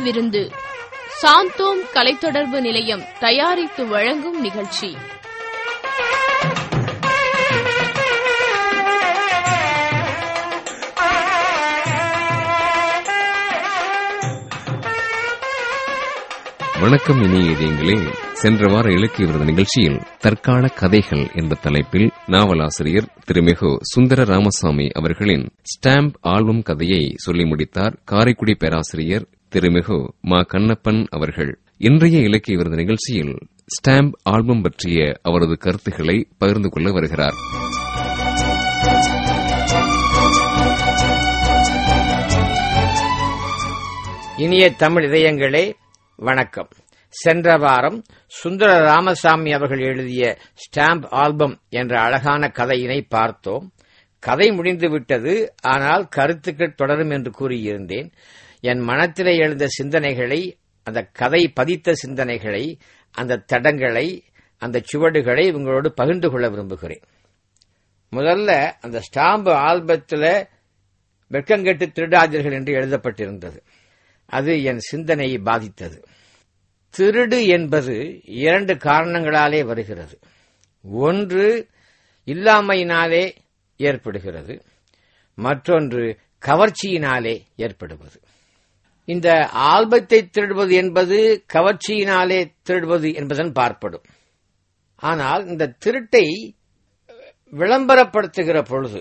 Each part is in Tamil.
விருந்து சாந்தோம் கலைத்தொடர்பு நிலையம் தயாரித்து வழங்கும் நிகழ்ச்சி வணக்கம் இனிய இதயங்களே சென்ற வார இலக்கிய விருது நிகழ்ச்சியில் தற்கால கதைகள் என்ற தலைப்பில் நாவலாசிரியர் திருமிகு சுந்தர ராமசாமி அவர்களின் ஸ்டாம்ப் ஆல்பம் கதையை சொல்லி முடித்தார் காரைக்குடி பேராசிரியர் திருமிகு மா கண்ணப்பன் அவர்கள் இன்றைய இலக்கிய விருது நிகழ்ச்சியில் ஸ்டாம்ப் ஆல்பம் பற்றிய அவரது கருத்துக்களை பகிர்ந்து கொள்ள வருகிறார் இனிய தமிழ் இதயங்களே வணக்கம் சென்ற வாரம் சுந்தர ராமசாமி அவர்கள் எழுதிய ஸ்டாம்ப் ஆல்பம் என்ற அழகான கதையினை பார்த்தோம் கதை முடிந்துவிட்டது ஆனால் கருத்துக்கள் தொடரும் என்று கூறியிருந்தேன் என் மனத்திலே எழுந்த சிந்தனைகளை அந்த கதை பதித்த சிந்தனைகளை அந்த தடங்களை அந்த சுவடுகளை உங்களோடு பகிர்ந்து கொள்ள விரும்புகிறேன் முதல்ல அந்த ஸ்டாம்பு ஆல்பத்தில் வெட்கங்கெட்டு திருடாதீர்கள் என்று எழுதப்பட்டிருந்தது அது என் சிந்தனையை பாதித்தது திருடு என்பது இரண்டு காரணங்களாலே வருகிறது ஒன்று இல்லாமையினாலே ஏற்படுகிறது மற்றொன்று கவர்ச்சியினாலே ஏற்படுவது இந்த ஆல்பத்தை திருடுவது என்பது கவர்ச்சியினாலே திருடுவது என்பதன் பார்ப்படும் ஆனால் இந்த திருட்டை விளம்பரப்படுத்துகிற பொழுது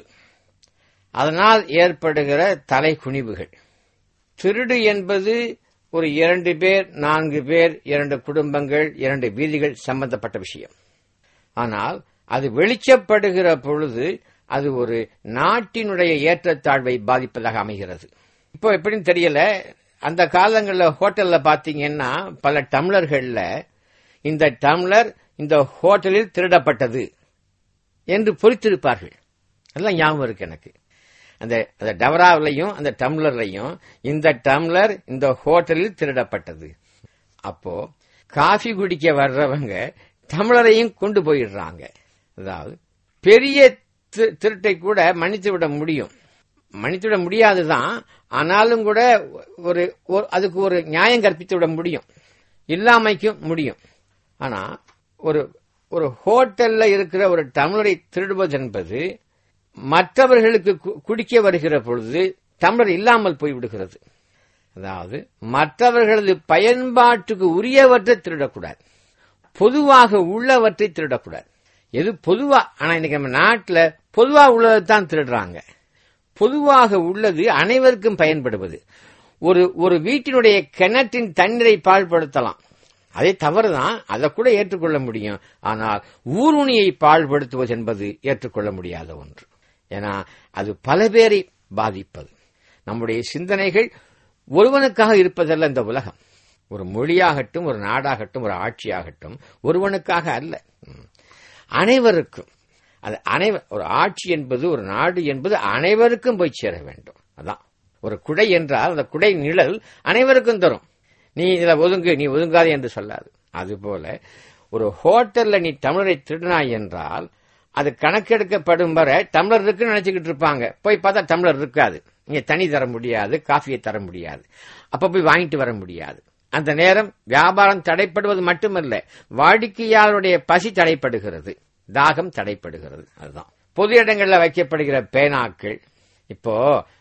அதனால் ஏற்படுகிற தலைக்குனிவுகள் திருடு என்பது ஒரு இரண்டு பேர் நான்கு பேர் இரண்டு குடும்பங்கள் இரண்டு வீதிகள் சம்பந்தப்பட்ட விஷயம் ஆனால் அது வெளிச்சப்படுகிற பொழுது அது ஒரு நாட்டினுடைய ஏற்றத்தாழ்வை பாதிப்பதாக அமைகிறது இப்போ எப்படின்னு தெரியல அந்த காலங்களில் ஹோட்டல்ல பாத்தீங்கன்னா பல டம்ளர்கள்ல இந்த டம்ளர் இந்த ஹோட்டலில் திருடப்பட்டது என்று பொறித்திருப்பார்கள் எல்லாம் ஞாபகம் இருக்கு எனக்கு அந்த அந்த டவராவிலையும் அந்த டம்ளர்லையும் இந்த டம்ளர் இந்த ஹோட்டலில் திருடப்பட்டது அப்போ காஃபி குடிக்க வர்றவங்க டம்ளரையும் கொண்டு போயிடுறாங்க அதாவது பெரிய திருட்டை கூட மன்னித்து விட முடியும் மன்னித்து விட முடியாதுதான் ஆனாலும் கூட ஒரு அதுக்கு ஒரு நியாயம் கற்பித்து விட முடியும் இல்லாமைக்கும் முடியும் ஆனா ஒரு ஒரு ஹோட்டல்ல இருக்கிற ஒரு டம்ளரை திருடுவது என்பது மற்றவர்களுக்கு குடிக்க வருகிற பொழுது டம்ளர் இல்லாமல் போய்விடுகிறது அதாவது மற்றவர்களது பயன்பாட்டுக்கு உரியவற்றை திருடக்கூடாது பொதுவாக உள்ளவற்றை திருடக்கூடாது எது பொதுவா ஆனா இன்னைக்கு நம்ம நாட்டில் பொதுவா உள்ளதை தான் திருடுறாங்க பொதுவாக உள்ளது அனைவருக்கும் பயன்படுவது ஒரு ஒரு வீட்டினுடைய கிணற்றின் தண்ணீரை பாழ்படுத்தலாம் அதே தவறுதான் அதை கூட ஏற்றுக்கொள்ள முடியும் ஆனால் ஊருணியை பாழ்படுத்துவது என்பது ஏற்றுக்கொள்ள முடியாத ஒன்று ஏன்னா அது பல பேரை பாதிப்பது நம்முடைய சிந்தனைகள் ஒருவனுக்காக இருப்பதல்ல இந்த உலகம் ஒரு மொழியாகட்டும் ஒரு நாடாகட்டும் ஒரு ஆட்சியாகட்டும் ஒருவனுக்காக அல்ல அனைவருக்கும் அது அனைவர் ஒரு ஆட்சி என்பது ஒரு நாடு என்பது அனைவருக்கும் போய் சேர வேண்டும் அதான் ஒரு குடை என்றால் அந்த குடை நிழல் அனைவருக்கும் தரும் நீ இதில் ஒதுங்கு நீ ஒதுங்காதே என்று சொல்லாது அதுபோல ஒரு ஹோட்டல்ல நீ தமிழரை திருடினாய் என்றால் அது கணக்கெடுக்கப்படும் வரை டம்ளர் இருக்குன்னு நினைச்சுக்கிட்டு இருப்பாங்க போய் பார்த்தா டம்ளர் இருக்காது நீங்க தண்ணி தர முடியாது காஃபியை தர முடியாது அப்ப போய் வாங்கிட்டு வர முடியாது அந்த நேரம் வியாபாரம் தடைப்படுவது மட்டுமல்ல வாடிக்கையாளருடைய பசி தடைப்படுகிறது தாகம் தடைப்படுகிறது அதுதான் பொது இடங்கள்ல வைக்கப்படுகிற பேனாக்கள் இப்போ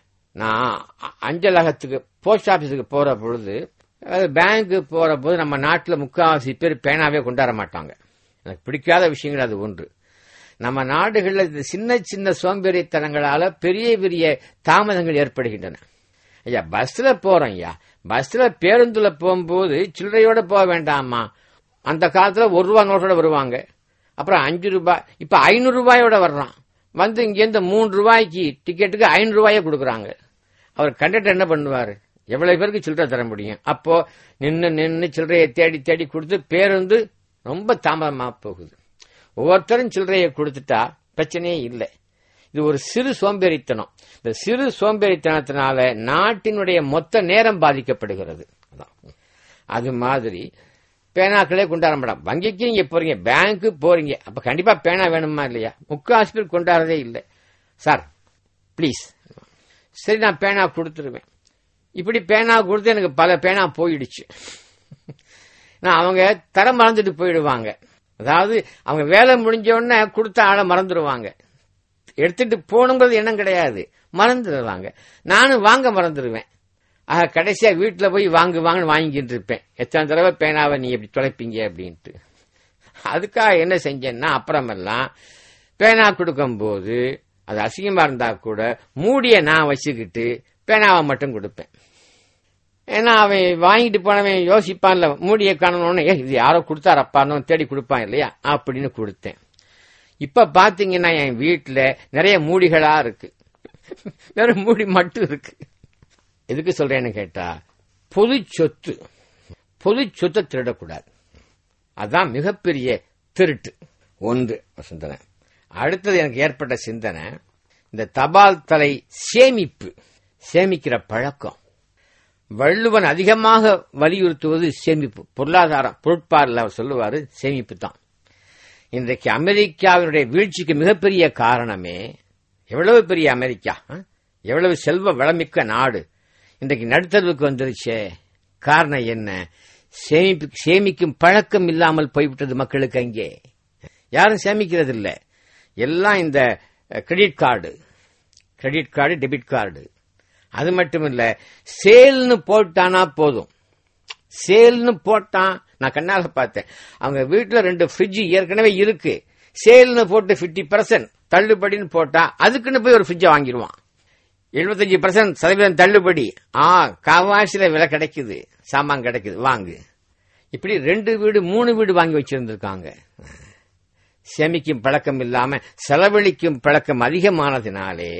நான் அஞ்சலகத்துக்கு போஸ்ட் ஆபீஸுக்கு போற பொழுது பேங்க்கு போற போது நம்ம நாட்டில் முக்காவாசி பேர் பேனாவே கொண்டாட மாட்டாங்க எனக்கு பிடிக்காத விஷயங்கள் அது ஒன்று நம்ம நாடுகளில் சின்ன சின்ன சோம்பேறித்தனங்களால பெரிய பெரிய தாமதங்கள் ஏற்படுகின்றன ஐயா பஸ்ல போறோம் ஐயா பஸ்ல பேருந்துல போகும்போது சில்லறையோட போக வேண்டாமா அந்த காலத்துல ஒரு ரூபா நோட்டோட வருவாங்க அப்புறம் அஞ்சு ரூபாய் இப்ப ஐநூறு ரூபாயோட வர்றான் வந்து இங்கேருந்து மூணு ரூபாய்க்கு டிக்கெட்டுக்கு ஐநூறு ரூபாயே கொடுக்குறாங்க அவர் கண்டக்டர் என்ன பண்ணுவாரு எவ்வளவு பேருக்கு சில்லறை தர முடியும் அப்போ நின்று நின்று சில்லறையை தேடி தேடி கொடுத்து பேருந்து ரொம்ப தாமதமா போகுது ஒவ்வொருத்தரும் சில்லறையை கொடுத்துட்டா பிரச்சனையே இல்லை இது ஒரு சிறு சோம்பேறித்தனம் இந்த சிறு சோம்பேறித்தனத்தினால நாட்டினுடைய மொத்த நேரம் பாதிக்கப்படுகிறது அதான் அது மாதிரி பேனாக்களே கொண்டாட மாட்டான் வங்கிக்கு நீங்க போறீங்க பேங்க்கு போறீங்க அப்ப கண்டிப்பா பேனா வேணுமா இல்லையா முக்காசு பேர் கொண்டாடுறதே இல்லை சார் ப்ளீஸ் சரி நான் பேனா கொடுத்துருவேன் இப்படி பேனா கொடுத்து எனக்கு பல பேனா போயிடுச்சு நான் அவங்க தரம் மறந்துட்டு போயிடுவாங்க அதாவது அவங்க வேலை முடிஞ்ச உடனே கொடுத்த ஆளை மறந்துடுவாங்க எடுத்துட்டு போகணுங்கிறது எண்ணம் கிடையாது மறந்துடுவாங்க நானும் வாங்க மறந்துடுவேன் ஆக கடைசியா வீட்டுல போய் வாங்கு வாங்கன்னு வாங்கிட்டு இருப்பேன் எத்தனை தடவை பேனாவை நீ எப்படி தொலைப்பீங்க அப்படின்ட்டு அதுக்காக என்ன செஞ்சேன்னா அப்புறமெல்லாம் பேனா கொடுக்கும்போது அது அசிங்கமா இருந்தா கூட மூடிய நான் வச்சுக்கிட்டு பேனாவை மட்டும் கொடுப்பேன் ஏன்னா அவன் வாங்கிட்டு போனவன் யோசிப்பான்ல மூடிய காணணும்னு ஏ இது யாரோ கொடுத்தாரப்பான்னு தேடி கொடுப்பான் இல்லையா அப்படின்னு கொடுத்தேன் இப்ப பாத்தீங்கன்னா என் வீட்டுல நிறைய மூடிகளா இருக்கு வெறும் மூடி மட்டும் இருக்கு எதுக்கு சொல்றேன்னு கேட்டா பொது சொத்து பொது சொத்தை திருடக்கூடாது அதான் மிகப்பெரிய திருட்டு ஒன்று சிந்தனை அடுத்தது எனக்கு ஏற்பட்ட சிந்தனை இந்த தபால் தலை சேமிப்பு சேமிக்கிற பழக்கம் வள்ளுவன் அதிகமாக வலியுறுத்துவது சேமிப்பு பொருளாதாரம் பொருட்பாரில் அவர் சொல்லுவாரு சேமிப்பு தான் இன்றைக்கு அமெரிக்காவினுடைய வீழ்ச்சிக்கு மிகப்பெரிய காரணமே எவ்வளவு பெரிய அமெரிக்கா ஆ? எவ்வளவு செல்வ வளமிக்க நாடு இன்றைக்கு நடுத்தருவுக்கு வந்துருச்சே காரணம் என்ன சேமிப்பு சேமிக்கும் பழக்கம் இல்லாமல் போய்விட்டது மக்களுக்கு அங்கே யாரும் சேமிக்கிறது இல்ல எல்லாம் இந்த credit card credit card debit card அது மட்டும் இல்ல சேல்னு போட்டானா போதும் சேல்னு போட்டான் நான் கண்ணால பார்த்தேன் அவங்க வீட்டுல ரெண்டு ஃப்ரிட்ஜ் ஏற்கனவே இருக்கு சேல்னு போட்டு 50% பர்சன்ட் தள்ளுபடின்னு போட்டா அதுக்குன்னு போய் ஒரு ஃப்ரிட்ஜை வாங்கிடுவான் எழுபத்தஞ்சு பர்சன்ட் சதவீதம் தள்ளுபடி ஆ காவாசில விலை கிடைக்குது சாமான் கிடைக்குது வாங்கு இப்படி ரெண்டு வீடு மூணு வீடு வாங்கி வச்சிருந்திருக்காங்க சேமிக்கும் பழக்கம் இல்லாம செலவழிக்கும் பழக்கம் அதிகமானதினாலே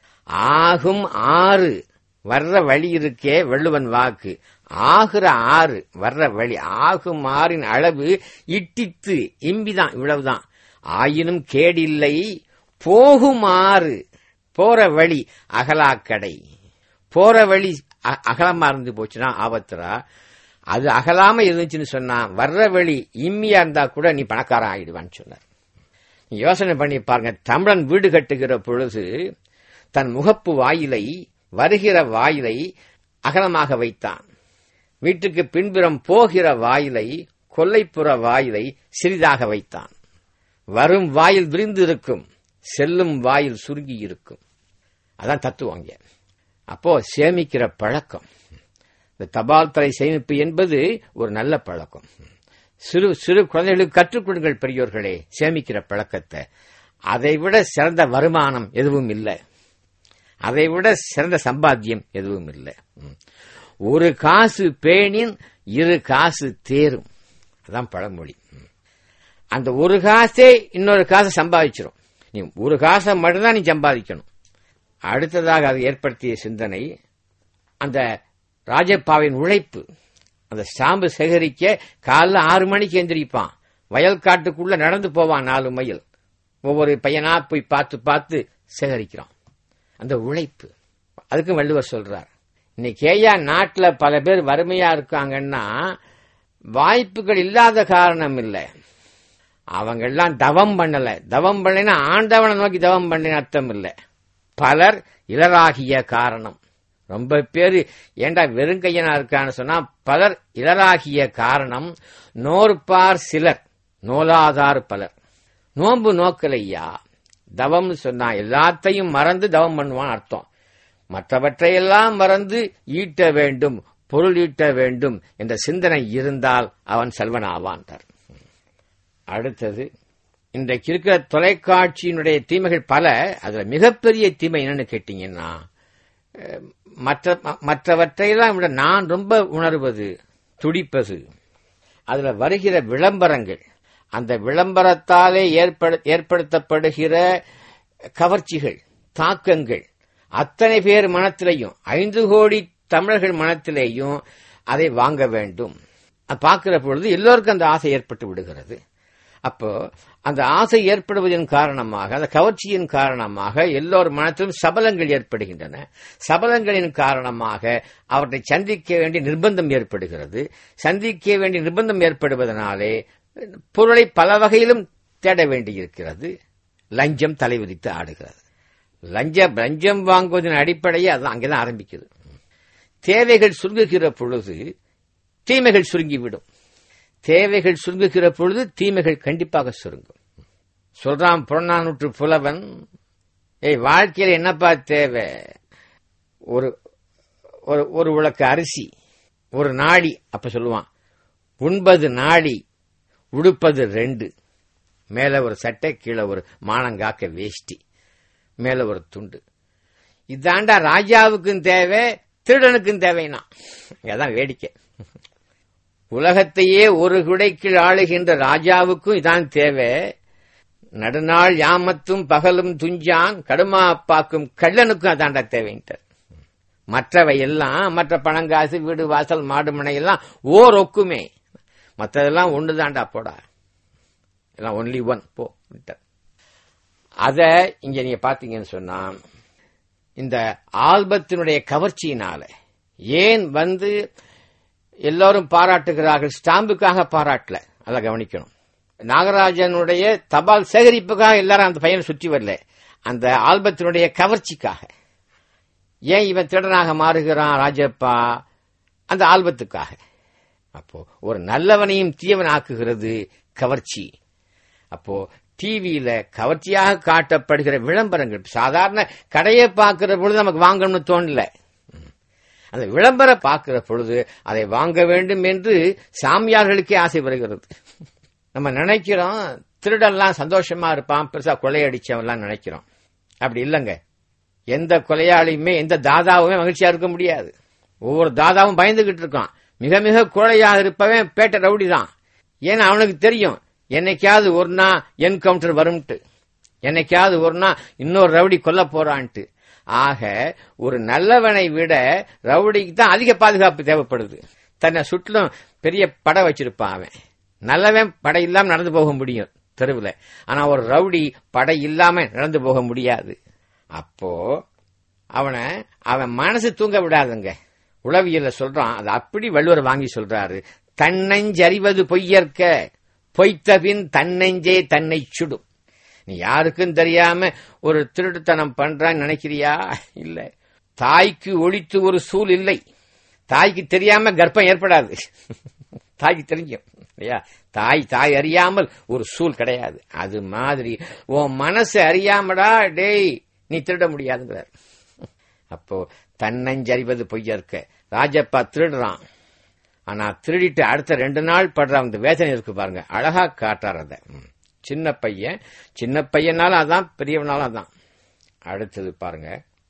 ஆகும் ஆறு வர்ற வழி இருக்கே வள்ளுவன் வாக்கு ஆகுற ஆறு வர்ற வழி ஆகும் ஆறின் அளவு இட்டித்து இம்பிதான் இவ்வளவுதான் ஆயினும் கேடில்லை போகும் ஆறு போற வழி அகலாக்கடை போற வழி அ- அகலமா இருந்து போச்சுன்னா ஆபத்துரா அது அகலாம இருந்துச்சுன்னு சொன்னா வர்ற வழி இம்மியா இருந்தா கூட நீ பணக்காரன் ஆயிடுவான்னு சொன்னார் நீ யோசனை பண்ணி பாருங்க தமிழன் வீடு கட்டுகிற பொழுது தன் முகப்பு வாயிலை வருகிற வாயிலை அகலமாக வைத்தான் வீட்டுக்கு பின்புறம் போகிற வாயிலை கொல்லைப்புற வாயிலை சிறிதாக வைத்தான் வரும் வாயில் விரிந்து இருக்கும் செல்லும் வாயில் சுருங்கி இருக்கும் அதான் தத்துவம் அங்கே அப்போ சேமிக்கிற பழக்கம் இந்த தபால் தலை சேமிப்பு என்பது ஒரு நல்ல பழக்கம் சிறு சிறு குழந்தைகளுக்கு கற்றுக் கொடுங்கள் பெரியோர்களே சேமிக்கிற பழக்கத்தை அதைவிட சிறந்த வருமானம் எதுவும் இல்லை அதைவிட சிறந்த சம்பாத்தியம் எதுவும் இல்லை ம். ஒரு காசு பேணின் இரு காசு தேரும் அதான் பழமொழி ம். அந்த ஒரு காசே இன்னொரு காசை சம்பாதிச்சிரும் நீ ஒரு காசை மட்டும்தான் நீ சம்பாதிக்கணும் அடுத்ததாக அது ஏற்படுத்திய சிந்தனை அந்த ராஜப்பாவின் உழைப்பு அந்த ஸ்டாம்பு சேகரிக்க காலைல ஆறு மணிக்கு எந்திரிப்பான் வயல் காட்டுக்குள்ள நடந்து போவான் நாலு மைல் ஒவ்வொரு பையனா போய் பார்த்து பார்த்து சேகரிக்கிறான் அந்த உழைப்பு அதுக்கும் வள்ளுவர் சொல்றார் இன்னைக்கு ஏயா நாட்டுல பல பேர் வறுமையா இருக்காங்கன்னா வாய்ப்புகள் இல்லாத காரணம் இல்லை அவங்க எல்லாம் தவம் பண்ணல தவம் பண்ணலைன்னா ஆண்டவனை நோக்கி தவம் பண்ணின அர்த்தம் இல்லை பலர் இளராகிய காரணம் ரொம்ப பேரு ஏண்டா வெறுங்கையனா இருக்கான்னு சொன்னா பலர் இளராகிய காரணம் நோற்பார் சிலர் நோலாதார் பலர் நோன்பு நோக்கலையா தவம்னு சொன்னா எல்லாத்தையும் மறந்து தவம் பண்ணுவான் அர்த்தம் மற்றவற்றையெல்லாம் மறந்து ஈட்ட வேண்டும் பொருள் ஈட்ட வேண்டும் என்ற சிந்தனை இருந்தால் அவன் செல்வன் ஆவான்றார் அடுத்தது இன்றைக்கு இருக்கிற தொலைக்காட்சியினுடைய தீமைகள் பல அதுல மிகப்பெரிய தீமை என்னன்னு கேட்டீங்கன்னா அஹ், மற்ற ம- மற்றவற்றையெல்லாம் விட நான் ரொம்ப உணர்வது துடிப்பது அதுல வருகிற விளம்பரங்கள் அந்த விளம்பரத்தாலே ஏற்படு- ஏற்படுத்தப்படுகிற கவர்ச்சிகள் தாக்கங்கள் அத்தனை பேர் மனத்திலையும் ஐந்து கோடி தமிழர்கள் மனத்திலேயும் அதை வாங்க வேண்டும் அது பார்க்கிற பொழுது எல்லோருக்கும் அந்த ஆசை ஏற்பட்டு விடுகிறது அப்போ அந்த ஆசை ஏற்படுவதன் காரணமாக அந்த கவர்ச்சியின் காரணமாக எல்லோர் மனத்திலும் சபலங்கள் ஏற்படுகின்றன சபலங்களின் காரணமாக அவற்றை சந்திக்க வேண்டிய நிர்பந்தம் ஏற்படுகிறது சந்திக்க வேண்டிய நிர்பந்தம் ஏற்படுவதனாலே பொருளை பல வகையிலும் தேட வேண்டியிருக்கிறது லஞ்சம் தலைவிரித்து ஆடுகிறது லஞ்சம் லஞ்சம் வாங்குவதன் அடிப்படையே அது அங்கேதான் ஆரம்பிக்குது தேவைகள் சுருங்குகிற பொழுது தீமைகள் சுருங்கிவிடும் தேவைகள் சுருங்குகிற பொழுது தீமைகள் கண்டிப்பாக சுருங்கும் சொல்றான் புறநானூற்று புலவன் ஏய் வாழ்க்கையில என்னப்பா தேவை ஒரு ஒரு ஒரு உலக்கு அரிசி ஒரு நாடி அப்ப சொல்லுவான் உண்பது நாடி உடுப்பது ரெண்டு மேல ஒரு சட்டை கீழே ஒரு மானங்காக்க வேஷ்டி மேல ஒரு துண்டு இதாண்டா ராஜாவுக்கும் தேவை திருடனுக்கும் தேவைனா அதான் வேடிக்கை உலகத்தையே ஒரு குடைக்குள் ஆளுகின்ற ராஜாவுக்கும் இதான் தேவை நடுநாள் யாமத்தும் பகலும் துஞ்சான் கடுமா அப்பாக்கும் கள்ளனுக்கும் அதாண்டா தேவைன்ட்டார் மற்றவை எல்லாம் மற்ற பணங்காசு வீடு வாசல் மாடு மனை எல்லாம் ஓர் ஒக்குமே மற்றதெல்லாம் ஒண்ணுதான்டா போடா எல்லாம் ஒன்லி ஒன் போ விட்டார். அத இங்க நீங்க பாத்தீங்கன்னு சொன்னா இந்த ஆல்பத்தினுடைய கவர்ச்சியினால ஏன் வந்து எல்லாரும் பாராட்டுகிறார்கள் ஸ்டாம்புக்காக பாராட்டல அதை கவனிக்கணும் நாகராஜனுடைய தபால் சேகரிப்புக்காக எல்லாரும் அந்த பையனை சுற்றி வரல அந்த ஆல்பத்தினுடைய கவர்ச்சிக்காக ஏன் இவன் திருடனாக மாறுகிறான் ராஜப்பா அந்த ஆல்பத்துக்காக அப்போ ஒரு நல்லவனையும் தீயவன் ஆக்குகிறது கவர்ச்சி அப்போ டிவியில கவர்ச்சியாக காட்டப்படுகிற விளம்பரங்கள் சாதாரண கடையை பார்க்கிற பொழுது நமக்கு வாங்கணும்னு தோணல அந்த விளம்பரம் பார்க்கிற பொழுது அதை வாங்க வேண்டும் என்று சாமியார்களுக்கே ஆசை வருகிறது நம்ம நினைக்கிறோம் திருடெல்லாம் சந்தோஷமா இருப்பான் பெருசா கொள்ளையடிச்சவன்லாம் நினைக்கிறோம் அப்படி இல்லைங்க எந்த கொலையாளியுமே எந்த தாதாவுமே மகிழ்ச்சியா இருக்க முடியாது ஒவ்வொரு தாதாவும் பயந்துகிட்டு இருக்கான் மிக மிக கோழையாக இருப்பவன் பேட்ட ரவுடி தான் ஏன்னா அவனுக்கு தெரியும் என்னைக்காவது ஒரு நாள் என்கவுண்டர் வரும்ட்டு என்னைக்காவது ஒரு நாள் இன்னொரு ரவுடி கொல்ல போறான்ட்டு ஆக ஒரு நல்லவனை விட ரவுடிக்கு தான் அதிக பாதுகாப்பு தேவைப்படுது தன்னை சுற்றிலும் பெரிய படை வச்சிருப்பான் அவன் நல்லவன் படை இல்லாம நடந்து போக முடியும் தெருவில் ஆனா ஒரு ரவுடி படை இல்லாம நடந்து போக முடியாது அப்போ அவனை அவன் மனசு தூங்க விடாதுங்க உளவியல்ல சொல்றான் அது அப்படி வள்ளுவர் வாங்கி சொல்றாரு தன்னஞ்சறிவது பொய்யற்க பொய்த்தபின் தன்னெஞ்சே தன்னை சுடும் நீ யாருக்கும் தெரியாம ஒரு திருட்டுத்தனம் பண்றான்னு நினைக்கிறியா இல்ல தாய்க்கு ஒழித்து ஒரு சூழ் இல்லை தாய்க்கு தெரியாம கர்ப்பம் ஏற்படாது தாய்க்கு தெரியும் இல்லையா தாய் தாய் அறியாமல் ஒரு சூழ் கிடையாது அது மாதிரி உன் மனசு அறியாமடா டேய் நீ திருட முடியாதுங்கிறார் அப்போ தன்னஞ்சறிவது பொய்யற்க ராஜப்பா திருடுறான் ஆனா திருடிட்டு அடுத்த ரெண்டு நாள் படுற அந்த வேதனை இருக்கு பாருங்க அழகா காட்டார் அத ம். சின்ன பையன் சின்ன பையனாலும் அதான் பெரியவனாலும் அதான் அடுத்தது பாருங்க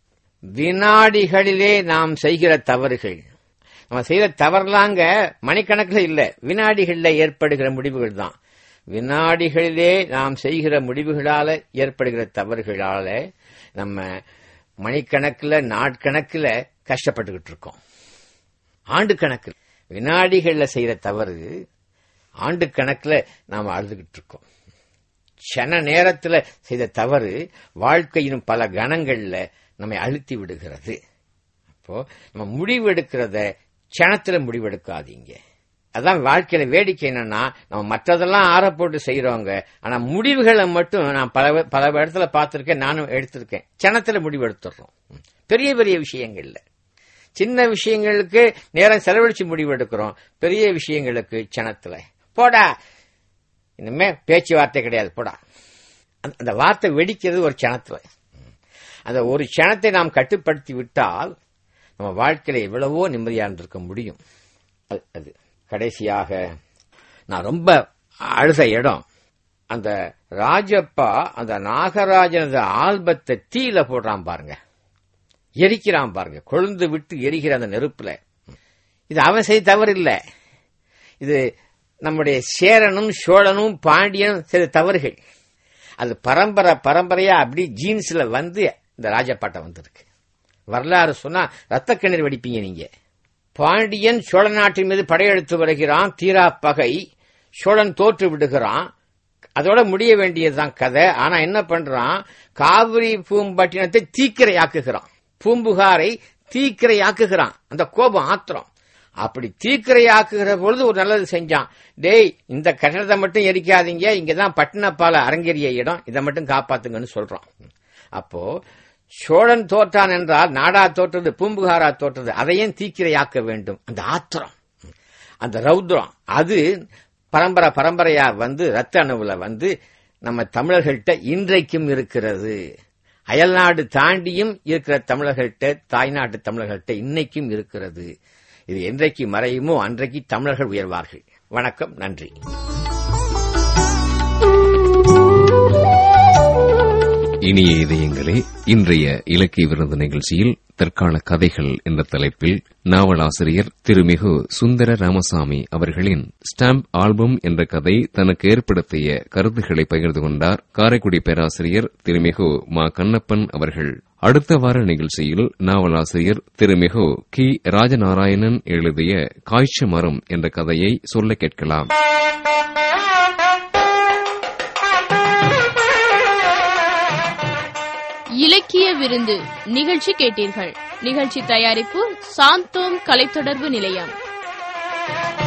வினாடிகளிலே நாம் செய்கிற தவறுகள் நம்ம செய்யற தவறுலாங்க மணிக்கணக்கில் இல்ல வினாடிகளில் ஏற்படுகிற முடிவுகள் தான் வினாடிகளிலே நாம் செய்கிற முடிவுகளால ஏற்படுகிற தவறுகளால நம்ம மணிக்கணக்கில் நாட்கணக்கில் கஷ்டப்பட்டுக்கிட்டு இருக்கோம் ஆண்டு கணக்கில் வினாடிகள்ல செய்யற தவறு ஆண்டு கணக்கில் நாம அழுதுகிட்டு இருக்கோம் க்ஷண நேரத்துல செய்த தவறு வாழ்க்கையின் பல கணங்கள்ல நம்மை அழுத்தி விடுகிறது அப்போ நம்ம முடிவெடுக்கிறத க்ஷணத்துல முடிவெடுக்காதீங்க அதான் வாழ்க்கையில வேடிக்கை என்னன்னா நம்ம மற்றதெல்லாம் ஆற போட்டு செய்யறவங்க ஆனா முடிவுகளை மட்டும் நான் பல பல இடத்துல பார்த்திருக்கேன் நானும் எடுத்திருக்கேன் க்ஷணத்துல முடிவெடுத்துடுறோம் பெரிய பெரிய விஷயங்கள்ல சின்ன விஷயங்களுக்கு நேரம் செலவழிச்சு முடிவெடுக்கிறோம் பெரிய விஷயங்களுக்கு க்ஷணத்துல போடா இனிமே பேச்சுவார்த்தை கிடையாது போடா அந்த- அந்த வார்த்தை வெடிக்கிறது ஒரு க்ஷணத்துல அந்த ஒரு க்ஷணத்தை நாம் கட்டுப்படுத்தி விட்டால் நம்ம வாழ்க்கையில எவ்வளவோ நிம்மதியா இருந்திருக்க முடியும் அது- அது கடைசியாக நான் ரொம்ப அழுத இடம் அந்த ராஜப்பா அந்த நாகராஜனது ஆல்பத்தை தீயில போடுறான் பாருங்க எரிக்கிறான் பாருங்க கொழுந்து விட்டு எரிகிற அந்த நெருப்புல இது அவன் செய்த தவறு இல்ல இது நம்முடைய சேரனும் சோழனும் பாண்டியனும் செய்த தவறுகள் அது பரம்பரை பரம்பரையா அப்படி ஜீன்ஸ்ல வந்து இந்த ராஜபாட்டம் வந்திருக்கு வரலாறு சொன்னா ரத்த கண்ணீர் வெடிப்பீங்க நீங்க பாண்டியன் சோழ நாட்டின் மீது படையெடுத்து வருகிறான் தீரா பகை சோழன் தோற்று விடுகிறான் அதோட முடிய வேண்டியதுதான் கதை ஆனா என்ன பண்றான் காவிரி பூம்பட்டினத்தை தீக்கிரையாக்குகிறான் பூம்புகாரை தீக்கிரையாக்குகிறான் அந்த கோபம் ஆத்திரம் அப்படி தீக்கிரையாக்குகிற பொழுது ஒரு நல்லது செஞ்சான் டேய் இந்த கட்டடத்தை மட்டும் எரிக்காதீங்க இங்கதான் பட்டினப்பால அரங்கேறிய இடம் இதை மட்டும் காப்பாத்துங்கன்னு சொல்றான் அப்போ சோழன் தோற்றான் என்றால் நாடா தோற்றது பூம்புகாரா தோற்றது அதையும் தீக்கிரையாக்க வேண்டும் அந்த ஆத்திரம் அந்த ரௌத்ரம் அது பரம்பரை பரம்பரையா வந்து ரத்த அணுவுல வந்து நம்ம தமிழர்கள்ட்ட இன்றைக்கும் இருக்கிறது அயல்நாடு தாண்டியும் இருக்கிற தமிழர்கள்ட்ட தாய்நாட்டு தமிழர்கள்ட்ட இன்னைக்கும் இருக்கிறது இது என்றைக்கு மறையுமோ அன்றைக்கு தமிழர்கள் உயர்வார்கள் வணக்கம் நன்றி இனிய இதயங்களே இன்றைய இலக்கிய விருது நிகழ்ச்சியில் தற்கால கதைகள் என்ற தலைப்பில் நாவலாசிரியர் திருமிகு சுந்தர ராமசாமி அவர்களின் ஸ்டாம்ப் ஆல்பம் என்ற கதை தனக்கு ஏற்படுத்திய கருத்துக்களை பகிர்ந்து கொண்டார் காரைக்குடி பேராசிரியர் திருமிகு மா கண்ணப்பன் அவர்கள் அடுத்த வார நிகழ்ச்சியில் நாவலாசிரியர் திருமிகு கி ராஜநாராயணன் எழுதிய காய்ச்ச மரம் என்ற கதையை சொல்ல கேட்கலாம் இலக்கிய விருந்து நிகழ்ச்சி கேட்டீர்கள் நிகழ்ச்சி தயாரிப்பு சாந்தோம் கலைத்தொடர்பு நிலையம்